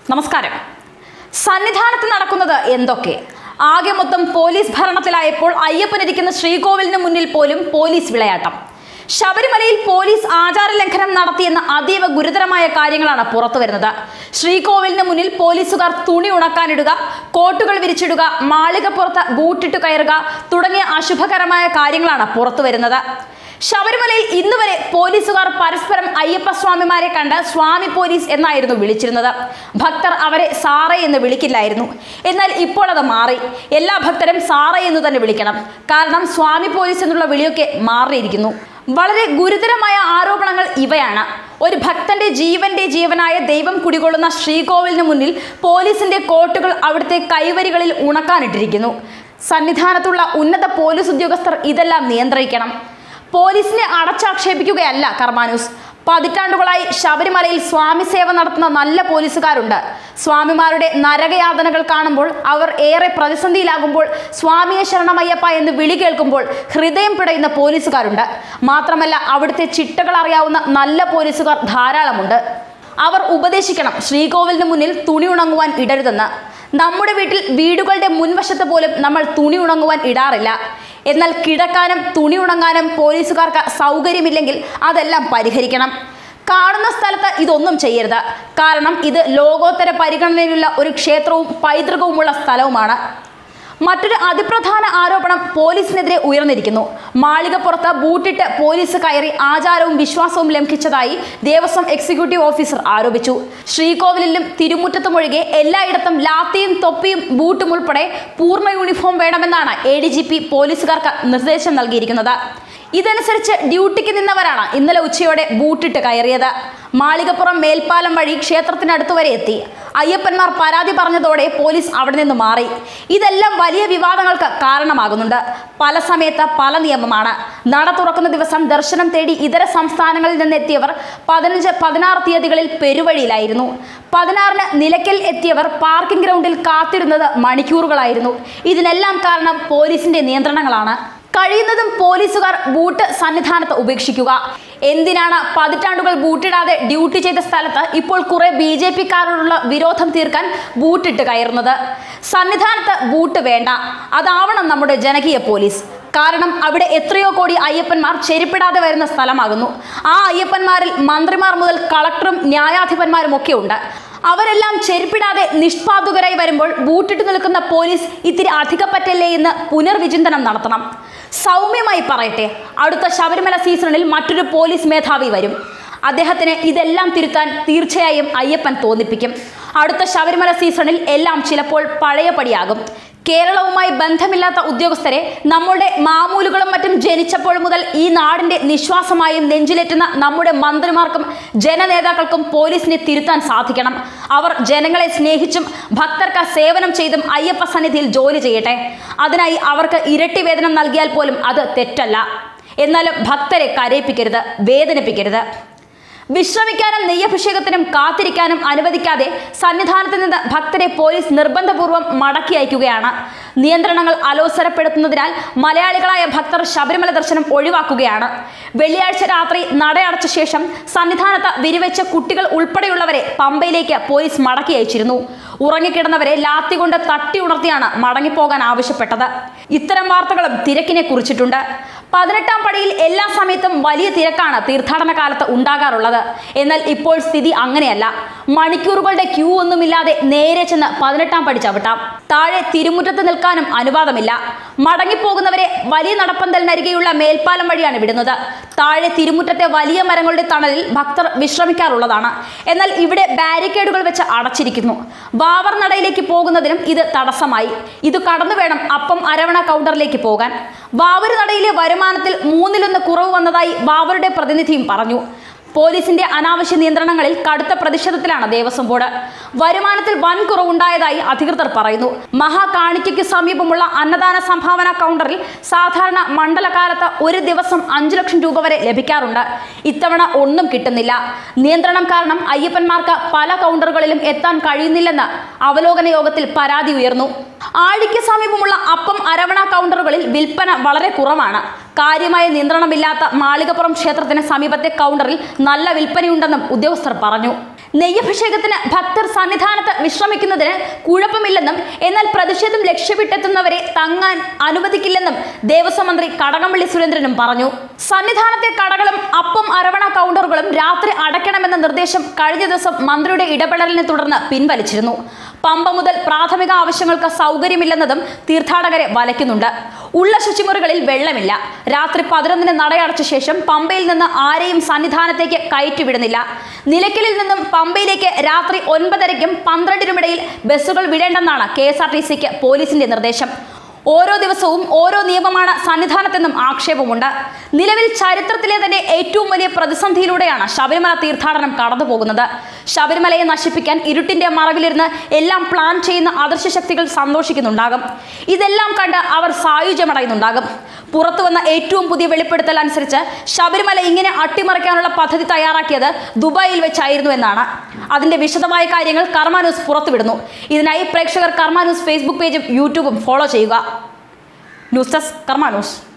നമസ്കാരം സന്നിധാനത്ത് നടക്കുന്നത് എന്തൊക്കെ ആകെ മൊത്തം പോലീസ് ഭരണത്തിലായപ്പോൾ അയ്യപ്പനിരിക്കുന്ന ശ്രീകോവിലിന് മുന്നിൽ പോലും പോലീസ് വിളയാട്ടം ശബരിമലയിൽ പോലീസ് ആചാര ലംഘനം നടത്തിയെന്ന അതീവ ഗുരുതരമായ കാര്യങ്ങളാണ് പുറത്തു വരുന്നത് ശ്രീകോവിലിന് മുന്നിൽ പോലീസുകാർ തുണി ഉണക്കാനിടുക കോട്ടുകൾ വിരിച്ചിടുക മാളികപ്പുറത്ത് ബൂട്ടിട്ട് കയറുക തുടങ്ങിയ അശുഭകരമായ കാര്യങ്ങളാണ് പുറത്തു വരുന്നത് ശബരിമലയിൽ ഇന്ന് വരെ പോലീസുകാർ പരസ്പരം അയ്യപ്പ സ്വാമിമാരെ കണ്ട് സ്വാമി പോലീസ് എന്നായിരുന്നു വിളിച്ചിരുന്നത് ഭക്തർ അവരെ സാറ എന്ന് വിളിക്കില്ലായിരുന്നു എന്നാൽ ഇപ്പോൾ അത് മാറി എല്ലാ ഭക്തരും സാറ എന്ന് തന്നെ വിളിക്കണം കാരണം സ്വാമി പോലീസ് എന്നുള്ള വിളിയൊക്കെ മാറിയിരിക്കുന്നു വളരെ ഗുരുതരമായ ആരോപണങ്ങൾ ഇവയാണ് ഒരു ഭക്തന്റെ ജീവന്റെ ജീവനായ ദൈവം കുടികൊള്ളുന്ന ശ്രീകോവിലിന് മുന്നിൽ പോലീസിന്റെ കോട്ടുകൾ അവിടുത്തെ കൈവരികളിൽ ഉണക്കാനിട്ടിരിക്കുന്നു സന്നിധാനത്തുള്ള ഉന്നത പോലീസ് ഉദ്യോഗസ്ഥർ ഇതെല്ലാം നിയന്ത്രിക്കണം പോലീസിനെ അടച്ചാക്ഷേപിക്കുകയല്ല കർമാനൂസ് പതിറ്റാണ്ടുകളായി ശബരിമലയിൽ സ്വാമി സേവ നടത്തുന്ന നല്ല പോലീസുകാരുണ്ട് സ്വാമിമാരുടെ നരകയാതനകൾ കാണുമ്പോൾ അവർ ഏറെ പ്രതിസന്ധിയിലാകുമ്പോൾ സ്വാമിയെ ശരണമയ്യപ്പ എന്ന് വിളി കേൾക്കുമ്പോൾ ഹൃദയം പിടയുന്ന പോലീസുകാരുണ്ട് മാത്രമല്ല അവിടുത്തെ ചിട്ടകൾ അറിയാവുന്ന നല്ല പോലീസുകാർ ധാരാളമുണ്ട് അവർ ഉപദേശിക്കണം ശ്രീകോവിലിന് മുന്നിൽ തുണി ഉണങ്ങുവാൻ ഇടരുതെന്ന് നമ്മുടെ വീട്ടിൽ വീടുകളുടെ മുൻവശത്ത് പോലും നമ്മൾ തുണി ഉണങ്ങുവാൻ ഇടാറില്ല എന്നാൽ കിടക്കാനും തുണി ഉണങ്ങാനും പോലീസുകാർക്ക് സൗകര്യമില്ലെങ്കിൽ അതെല്ലാം പരിഹരിക്കണം കാണുന്ന സ്ഥലത്ത് ഇതൊന്നും ചെയ്യരുത് കാരണം ഇത് ലോകോത്തര പരിഗണനയിലുള്ള ഒരു ക്ഷേത്രവും പൈതൃകവുമുള്ള സ്ഥലവുമാണ് മറ്റൊരു അതിപ്രധാന ആരോപണം പോലീസിനെതിരെ ഉയർന്നിരിക്കുന്നു മാളികപ്പുറത്ത് ബൂട്ടിട്ട് പോലീസ് കയറി ആചാരവും വിശ്വാസവും ലംഘിച്ചതായി ദേവസ്വം എക്സിക്യൂട്ടീവ് ഓഫീസർ ആരോപിച്ചു ശ്രീകോവിലിലും തിരുമുറ്റത്തുമൊഴികെ എല്ലായിടത്തും ലാത്തിയും തൊപ്പിയും ബൂട്ടും ഉൾപ്പെടെ പൂർണ്ണ യൂണിഫോം വേണമെന്നാണ് എ ഡി ജി പി പോലീസുകാർക്ക് നിർദ്ദേശം നൽകിയിരിക്കുന്നത് ഇതനുസരിച്ച് ഡ്യൂട്ടിക്ക് നിന്നവരാണ് ഇന്നലെ ഉച്ചയോടെ ബൂട്ടിട്ട് കയറിയത് മാളികപ്പുറം മേൽപ്പാലം വഴി ക്ഷേത്രത്തിനടുത്ത് വരെ എത്തി അയ്യപ്പന്മാർ പരാതി പറഞ്ഞതോടെ പോലീസ് അവിടെ നിന്ന് മാറി ഇതെല്ലാം വലിയ വിവാദങ്ങൾക്ക് കാരണമാകുന്നുണ്ട് പല സമയത്ത് പല നിയമമാണ് നട തുറക്കുന്ന ദിവസം ദർശനം തേടി ഇതര സംസ്ഥാനങ്ങളിൽ നിന്നെത്തിയവർ പതിനഞ്ച് പതിനാറ് തീയതികളിൽ പെരുവഴിയിലായിരുന്നു പതിനാറിന് നിലയ്ക്കൽ എത്തിയവർ പാർക്കിംഗ് ഗ്രൗണ്ടിൽ കാത്തിരുന്നത് മണിക്കൂറുകളായിരുന്നു ഇതിനെല്ലാം കാരണം പോലീസിന്റെ നിയന്ത്രണങ്ങളാണ് കഴിയുന്നതും പോലീസുകാർ ബൂട്ട് സന്നിധാനത്ത് ഉപേക്ഷിക്കുക എന്തിനാണ് പതിറ്റാണ്ടുകൾ ബൂട്ടിടാതെ ഡ്യൂട്ടി ചെയ്ത സ്ഥലത്ത് ഇപ്പോൾ കുറെ ബി ജെ പിക്കാരോടുള്ള വിരോധം തീർക്കാൻ ബൂട്ടിട്ട് കയറുന്നത് സന്നിധാനത്ത് ബൂട്ട് വേണ്ട അതാവണം നമ്മുടെ ജനകീയ പോലീസ് കാരണം അവിടെ എത്രയോ കോടി അയ്യപ്പന്മാർ ചെരിപ്പിടാതെ വരുന്ന സ്ഥലമാകുന്നു ആ അയ്യപ്പന്മാരിൽ മന്ത്രിമാർ മുതൽ കളക്ടറും ന്യായാധിപന്മാരും ഒക്കെ ഉണ്ട് അവരെല്ലാം ചെരുപ്പിടാതെ നിഷ്പാതുകരായി വരുമ്പോൾ ബൂട്ടിട്ട് നിൽക്കുന്ന പോലീസ് ഇത്തിരി അധികപ്പറ്റല്ലേ എന്ന് പുനർവിചിന്തനം നടത്തണം സൗമ്യമായി പറയട്ടെ അടുത്ത ശബരിമല സീസണിൽ മറ്റൊരു പോലീസ് മേധാവി വരും അദ്ദേഹത്തിന് ഇതെല്ലാം തിരുത്താൻ തീർച്ചയായും അയ്യപ്പൻ തോന്നിപ്പിക്കും അടുത്ത ശബരിമല സീസണിൽ എല്ലാം ചിലപ്പോൾ പഴയപടിയാകും കേരളവുമായി ബന്ധമില്ലാത്ത ഉദ്യോഗസ്ഥരെ നമ്മുടെ മാമൂലുകളും മറ്റും ജനിച്ചപ്പോൾ മുതൽ ഈ നാടിന്റെ നിശ്വാസമായും നെഞ്ചിലേറ്റുന്ന നമ്മുടെ മന്ത്രിമാർക്കും ജനനേതാക്കൾക്കും പോലീസിനെ തിരുത്താൻ സാധിക്കണം അവർ ജനങ്ങളെ സ്നേഹിച്ചും ഭക്തർക്ക് സേവനം ചെയ്തും അയ്യപ്പ സന്നിധിയിൽ ജോലി ചെയ്യട്ടെ അതിനായി അവർക്ക് ഇരട്ടി വേതനം നൽകിയാൽ പോലും അത് തെറ്റല്ല എന്നാലും ഭക്തരെ കരയിപ്പിക്കരുത് വേദനിപ്പിക്കരുത് വിശ്രമിക്കാനും നെയ്യഭിഷേകത്തിനും കാത്തിരിക്കാനും അനുവദിക്കാതെ സന്നിധാനത്ത് നിന്ന് ഭക്തരെ പോലീസ് നിർബന്ധപൂർവ്വം മടക്കി അയക്കുകയാണ് നിയന്ത്രണങ്ങൾ അലോസരപ്പെടുത്തുന്നതിനാൽ മലയാളികളായ ഭക്തർ ശബരിമല ദർശനം ഒഴിവാക്കുകയാണ് വെള്ളിയാഴ്ച രാത്രി നടയടച്ച ശേഷം സന്നിധാനത്ത് വിരിവെച്ച കുട്ടികൾ ഉൾപ്പെടെയുള്ളവരെ പമ്പയിലേക്ക് പോലീസ് മടക്കി അയച്ചിരുന്നു ഉറങ്ങിക്കിടന്നവരെ ലാത്തി കൊണ്ട് തട്ടി ഉണർത്തിയാണ് മടങ്ങിപ്പോകാൻ ആവശ്യപ്പെട്ടത് ഇത്തരം വാർത്തകളും തിരക്കിനെ കുറിച്ചിട്ടുണ്ട് പതിനെട്ടാം പടിയിൽ എല്ലാ സമയത്തും വലിയ തിരക്കാണ് തീർത്ഥാടന കാലത്ത് ഉണ്ടാകാറുള്ളത് എന്നാൽ ഇപ്പോൾ സ്ഥിതി അങ്ങനെയല്ല മണിക്കൂറുകളുടെ ക്യൂ ഒന്നുമില്ലാതെ നേരെ ചെന്ന് പതിനെട്ടാം പടി ചവിട്ടാം താഴെ തിരുമുറ്റത്ത് നിൽക്കാനും അനുവാദമില്ല മടങ്ങിപ്പോകുന്നവരെ വലിയ നടപ്പന്തലിനരികെയുള്ള മേൽപ്പാലം വഴിയാണ് വിടുന്നത് താഴെ തിരുമുറ്റത്തെ വലിയ മരങ്ങളുടെ തണലിൽ ഭക്തർ വിശ്രമിക്കാറുള്ളതാണ് എന്നാൽ ഇവിടെ ബാരിക്കേഡുകൾ വെച്ച് അടച്ചിരിക്കുന്നു വാവർ നടയിലേക്ക് പോകുന്നതിനും ഇത് തടസ്സമായി ഇത് കടന്നു വേണം അപ്പം അരവണ കൗണ്ടറിലേക്ക് പോകാൻ വാവർ നടയിലെ വരുമാനത്തിൽ മൂന്നിലൊന്ന് കുറവ് വന്നതായി വാവറുടെ പ്രതിനിധിയും പറഞ്ഞു പോലീസിന്റെ അനാവശ്യ നിയന്ത്രണങ്ങളിൽ കടുത്ത പ്രതിഷേധത്തിലാണ് ദേവസ്വം ബോർഡ് വരുമാനത്തിൽ വൻ കുറവുണ്ടായതായി അധികൃതർ പറയുന്നു മഹാകാണിക്കയ്ക്ക് സമീപമുള്ള അന്നദാന സംഭാവന കൗണ്ടറിൽ സാധാരണ മണ്ഡലകാലത്ത് ഒരു ദിവസം അഞ്ചു ലക്ഷം രൂപ വരെ ലഭിക്കാറുണ്ട് ഇത്തവണ ഒന്നും കിട്ടുന്നില്ല നിയന്ത്രണം കാരണം അയ്യപ്പന്മാർക്ക് പല കൗണ്ടറുകളിലും എത്താൻ കഴിയുന്നില്ലെന്ന് അവലോകന യോഗത്തിൽ പരാതി ഉയർന്നു ആഴിക്ക് സമീപമുള്ള അപ്പം അരവണ കൗണ്ടറുകളിൽ വിൽപ്പന വളരെ കുറവാണ് കാര്യമായ നിയന്ത്രണമില്ലാത്ത മാളികപ്പുറം ക്ഷേത്രത്തിന് സമീപത്തെ കൗണ്ടറിൽ നല്ല വിൽപ്പനയുണ്ടെന്നും ഉദ്യോഗസ്ഥർ പറഞ്ഞു നെയ്യഭിഷേകത്തിന് ഭക്തർ സന്നിധാനത്ത് വിശ്രമിക്കുന്നതിന് കുഴപ്പമില്ലെന്നും എന്നാൽ പ്രതിഷേധം ലക്ഷ്യമിട്ടെത്തുന്നവരെ തങ്ങാൻ അനുവദിക്കില്ലെന്നും ദേവസ്വം മന്ത്രി കടകംപള്ളി സുരേന്ദ്രനും പറഞ്ഞു സന്നിധാനത്തെ കടകളും അപ്പം അരവണ കൗണ്ടറുകളും രാത്രി അടയ്ക്കണമെന്ന നിർദ്ദേശം കഴിഞ്ഞ ദിവസം മന്ത്രിയുടെ ഇടപെടലിനെ തുടർന്ന് പിൻവലിച്ചിരുന്നു പമ്പ മുതൽ പ്രാഥമിക ആവശ്യങ്ങൾക്ക് സൗകര്യമില്ലെന്നതും തീർത്ഥാടകരെ വലയ്ക്കുന്നുണ്ട് ഉള്ള ശുചിമുറികളിൽ വെള്ളമില്ല രാത്രി പതിനൊന്നിന് നടയടച്ച ശേഷം പമ്പയിൽ നിന്ന് ആരെയും സന്നിധാനത്തേക്ക് കയറ്റിവിടുന്നില്ല നിലയ്ക്കലിൽ നിന്നും പമ്പയിലേക്ക് രാത്രി ഒൻപതരയ്ക്കും പന്ത്രണ്ടിനുമിടയിൽ ബസ്സുകൾ വിടേണ്ടെന്നാണ് കെ എസ് ആർ ടി സിക്ക് പോലീസിന്റെ നിർദ്ദേശം ഓരോ ദിവസവും ഓരോ നിയമമാണ് സന്നിധാനത്തെന്നും ആക്ഷേപമുണ്ട് നിലവിൽ ചരിത്രത്തിലെ തന്നെ ഏറ്റവും വലിയ പ്രതിസന്ധിയിലൂടെയാണ് ശബരിമല തീർത്ഥാടനം കടന്നു പോകുന്നത് ശബരിമലയെ നശിപ്പിക്കാൻ ഇരുട്ടിന്റെ മറവിലിരുന്ന് എല്ലാം പ്ലാൻ ചെയ്യുന്ന അദൃശ്യ ശക്തികൾ സന്തോഷിക്കുന്നുണ്ടാകും ഇതെല്ലാം കണ്ട് അവർ സായുജ്യമടയുന്നുണ്ടാകും പുറത്തു വന്ന ഏറ്റവും പുതിയ വെളിപ്പെടുത്തൽ അനുസരിച്ച് ശബരിമല ഇങ്ങനെ അട്ടിമറിക്കാനുള്ള പദ്ധതി തയ്യാറാക്കിയത് ദുബായിൽ വെച്ചായിരുന്നു എന്നാണ് അതിന്റെ വിശദമായ കാര്യങ്ങൾ കർമ്മ ന്യൂസ് പുറത്തുവിടുന്നു ഇതിനായി പ്രേക്ഷകർ കർമ്മ ന്യൂസ് ഫേസ്ബുക്ക് പേജും യൂട്യൂബും ഫോളോ ചെയ്യുക ന്യൂസ് ഡെസ്ക് കർമ്മ ന്യൂസ്